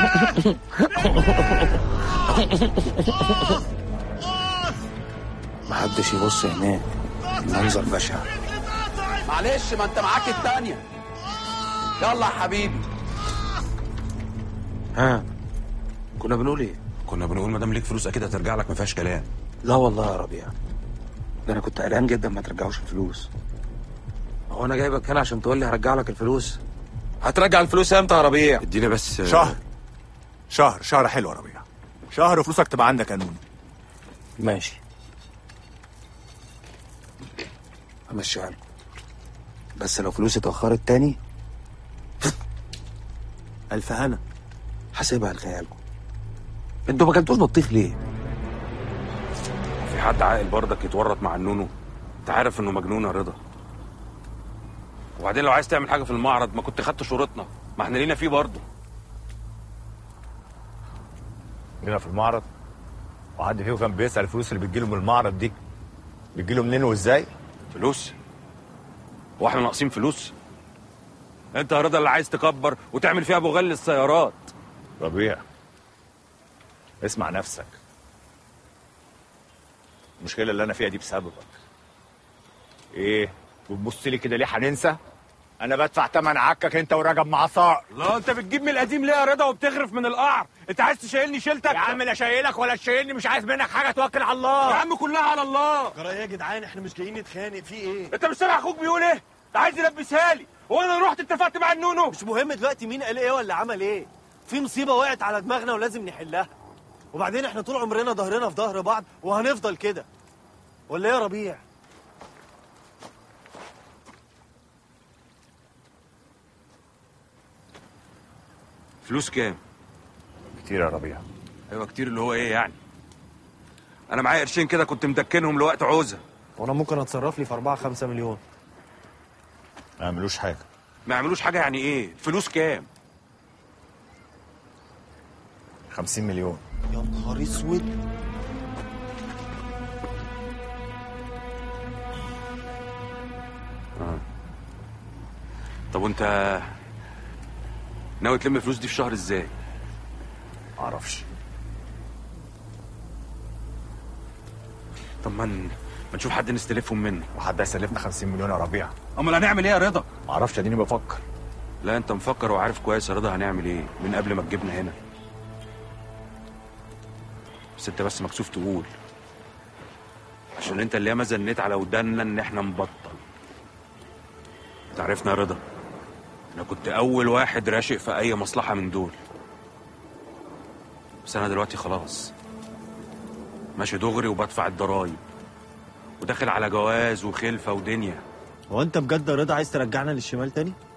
محدش يبص هناك المنظر بشع معلش ما انت معاك التانية يلا يا حبيبي ها كنا بنقول ايه كنا بنقول ما دام ليك فلوس اكيد هترجع لك ما فيهاش كلام لا والله يا ربيع ده انا كنت قلقان جدا ما ترجعوش الفلوس هو انا جايبك هنا عشان تقول لي هرجع لك الفلوس هترجع الفلوس امتى يا ربيع ادينا بس شهر شهر شهر حلو يا ربيع شهر وفلوسك تبقى عندك قانون ماشي همشيها لكم بس لو فلوسي اتأخرت تاني ألف هنا هسيبها لخيالكم انتوا ما كلتوش بطيخ ليه؟ في حد عاقل برضك يتورط مع النونو انت عارف انه مجنون يا رضا وبعدين لو عايز تعمل حاجه في المعرض ما كنت خدت شروطنا ما احنا لينا فيه برضه جينا في المعرض وحد فيهم كان بيسأل الفلوس اللي بتجيله من المعرض دي بتجيله منين وازاي؟ فلوس هو احنا ناقصين فلوس انت يا رضا اللي عايز تكبر وتعمل فيها ابو غل السيارات ربيع اسمع نفسك المشكلة اللي أنا فيها دي بسببك إيه؟ بتبص لي كده ليه هننسى؟ أنا بدفع تمن عكك أنت ورجب مع صقر لا انت بتجيب من القديم ليه يا رضا وبتغرف من القعر انت عايز تشيلني شيلتك يا عم لا شايلك ولا تشيلني مش عايز منك حاجة توكل على الله يا عم كلها على الله جرى ايه يا جدعان احنا مش جايين نتخانق في ايه انت مش سامع اخوك بيقول ايه انت عايز يلبسها لي هو انا رحت اتفقت مع النونو مش مهم دلوقتي مين قال ايه ولا عمل ايه في مصيبه وقعت على دماغنا ولازم نحلها وبعدين احنا طول عمرنا ظهرنا في ظهر بعض وهنفضل كده ولا ايه يا ربيع فلوس كام كتير يا ربيع ايوه كتير اللي هو ايه يعني انا معايا قرشين كده كنت مدكنهم لوقت عوزه وانا ممكن اتصرف لي في 4 5 مليون ما يعملوش حاجة ما يعملوش حاجه يعني ايه فلوس كام 50 مليون يا نهار اسود طب وانت ناوي تلم الفلوس دي في شهر ازاي معرفش طب ما ن- ما نشوف حد نستلفهم منه وحد هيسلفنا 50 مليون يا ربيع امال هنعمل ايه يا رضا معرفش اديني بفكر لا انت مفكر وعارف كويس يا رضا هنعمل ايه من قبل ما تجيبنا هنا بس انت بس مكسوف تقول عشان انت اللي ياما زنيت على ودنا ان احنا نبطل انت عارفنا يا رضا انا كنت اول واحد راشق في اي مصلحه من دول بس انا دلوقتي خلاص ماشي دغري وبدفع الضرايب وداخل على جواز وخلفه ودنيا هو انت بجد يا رضا عايز ترجعنا للشمال تاني